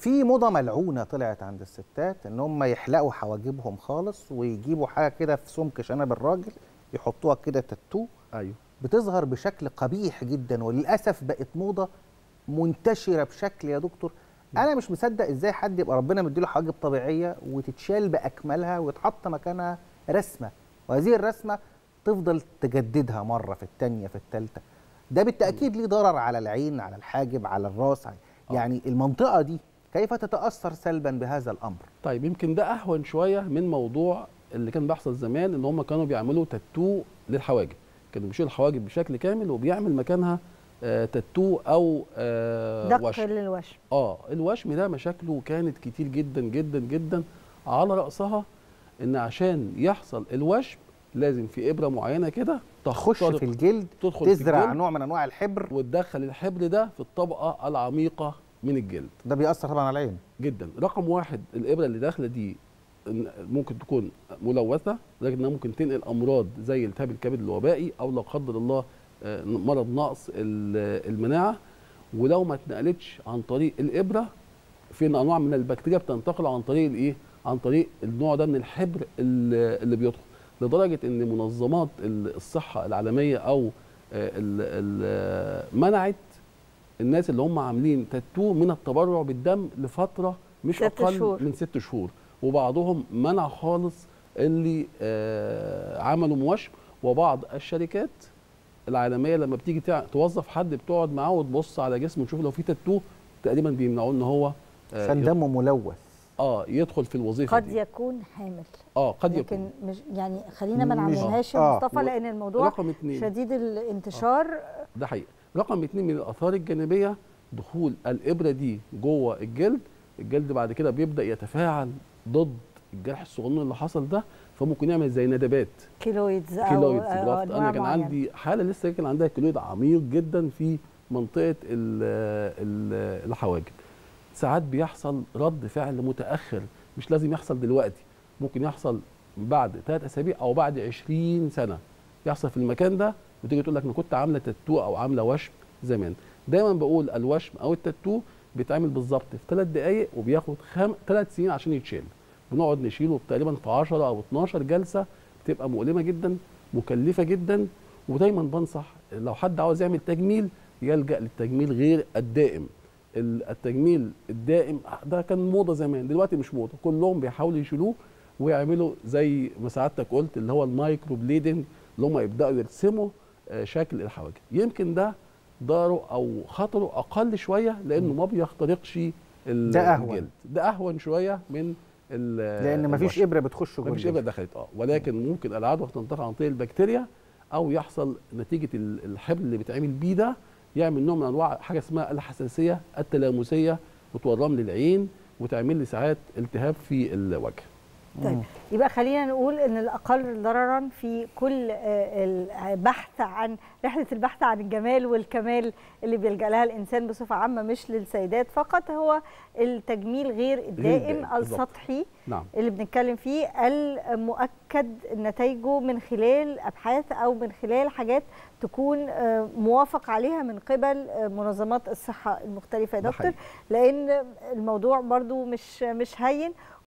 في موضه ملعونه طلعت عند الستات ان هم يحلقوا حواجبهم خالص ويجيبوا حاجه كده في سمك شنب الراجل يحطوها كده تاتو ايوه بتظهر بشكل قبيح جدا وللاسف بقت موضه منتشره بشكل يا دكتور انا مش مصدق ازاي حد يبقى ربنا مديله حواجب طبيعيه وتتشال باكملها ويتحط مكانها رسمه وهذه الرسمه تفضل تجددها مره في الثانيه في الثالثه ده بالتاكيد ليه ضرر على العين على الحاجب على الراس يعني المنطقه دي كيف تتاثر سلبا بهذا الامر طيب يمكن ده اهون شويه من موضوع اللي كان بيحصل زمان ان هم كانوا بيعملوا تاتو للحواجب كانوا بيشيلوا الحواجب بشكل كامل وبيعمل مكانها آه تاتو او آه دق وشم للوشم اه الوشم ده مشاكله كانت كتير جدا جدا جدا على راسها ان عشان يحصل الوشم لازم في ابره معينه كده تخش تخترق- في الجلد تدخل في تزرع الجلد نوع من انواع الحبر وتدخل الحبر ده في الطبقه العميقه من الجلد ده بيأثر طبعا على العين جدا رقم واحد الابره اللي داخله دي إن ممكن تكون ملوثه لكنها ممكن تنقل امراض زي التهاب الكبد الوبائي او لا قدر الله آه، مرض نقص ال- المناعه ولو ما اتنقلتش عن طريق الابره في انواع من البكتيريا بتنتقل عن طريق الايه عن طريق النوع ده من الحبر اللي اللي بيدخل لدرجه ان منظمات ال- الصحه العالميه او آه، ال- ال- منعت الناس اللي هم عاملين تاتو من التبرع بالدم لفتره مش ست اقل شهور. من ست شهور وبعضهم منع خالص اللي آه عملوا مواشم وبعض الشركات العالميه لما بتيجي تع- توظف حد بتقعد معاه وتبص على جسمه تشوف لو في تاتو تقريبا بيمنعوه ان هو آه عشان يد- دمه ملوث اه يدخل في الوظيفه قد دي يكون حامل اه قد لكن يكون مش يعني خلينا ما مش- نعملهاش يا آه. مصطفى لان الموضوع رقم اتنين شديد الانتشار ده حقيقي رقم اتنين من الاثار الجانبيه دخول الابره دي جوه الجلد الجلد بعد كده بيبدا يتفاعل ضد الجرح الصغنن اللي حصل ده فممكن يعمل زي ندبات كيلويدز او كيلويدز آه، جرافت أنواع انا كان معينة. عندي حاله لسه كان عندها كيلويد عميق جدا في منطقه ال ال الحواجب ساعات بيحصل رد فعل متاخر مش لازم يحصل دلوقتي ممكن يحصل بعد ثلاث اسابيع او بعد 20 سنه يحصل في المكان ده وتيجي تقول لك انا كنت عامله تاتو او عامله وشم زمان دايما بقول الوشم او التاتو بيتعمل بالظبط في ثلاث دقائق وبياخد خم... ثلاث سنين عشان يتشال بنقعد نشيله تقريبا في 10 او 12 جلسه بتبقى مؤلمه جدا مكلفه جدا ودايما بنصح لو حد عاوز يعمل تجميل يلجا للتجميل غير الدائم ال- التجميل الدائم ده كان موضه زمان دلوقتي مش موضه كلهم بيحاولوا يشيلوه ويعملوا زي ما سعادتك قلت اللي هو المايكرو بليدنج اللي هم يبداوا يرسموا آه، شكل الحواجب يمكن ده ضرره او خطره اقل شويه لانه ما بيخترقش ال- ده أهون. الجلد ده اهون شويه من ال- لان مفيش الوشم. ابره بتخش جوه مفيش ابره الجلد. دخلت اه ولكن ممكن العدوى تنتقل عن طريق البكتيريا او يحصل نتيجه ال- الحبل اللي بيتعمل بيه ده يعمل نوع من انواع حاجه اسمها الحساسيه التلامسيه وتورم للعين وتعمل لي ساعات التهاب في الوجه طيب يبقى خلينا نقول ان الاقل ضررا في كل آه، البحث عن رحله البحث عن الجمال والكمال اللي بيلجا لها الانسان بصفه عامه مش للسيدات فقط هو التجميل غير الدائم الدائم، بالظبط. السطحي نعم اللي بنتكلم فيه المؤكد نتائجه من خلال ابحاث او من خلال حاجات تكون آه، موافق عليها من قبل آه، منظمات الصحه المختلفه يا ده دكتور حقيقي. لان الموضوع برضو مش مش هين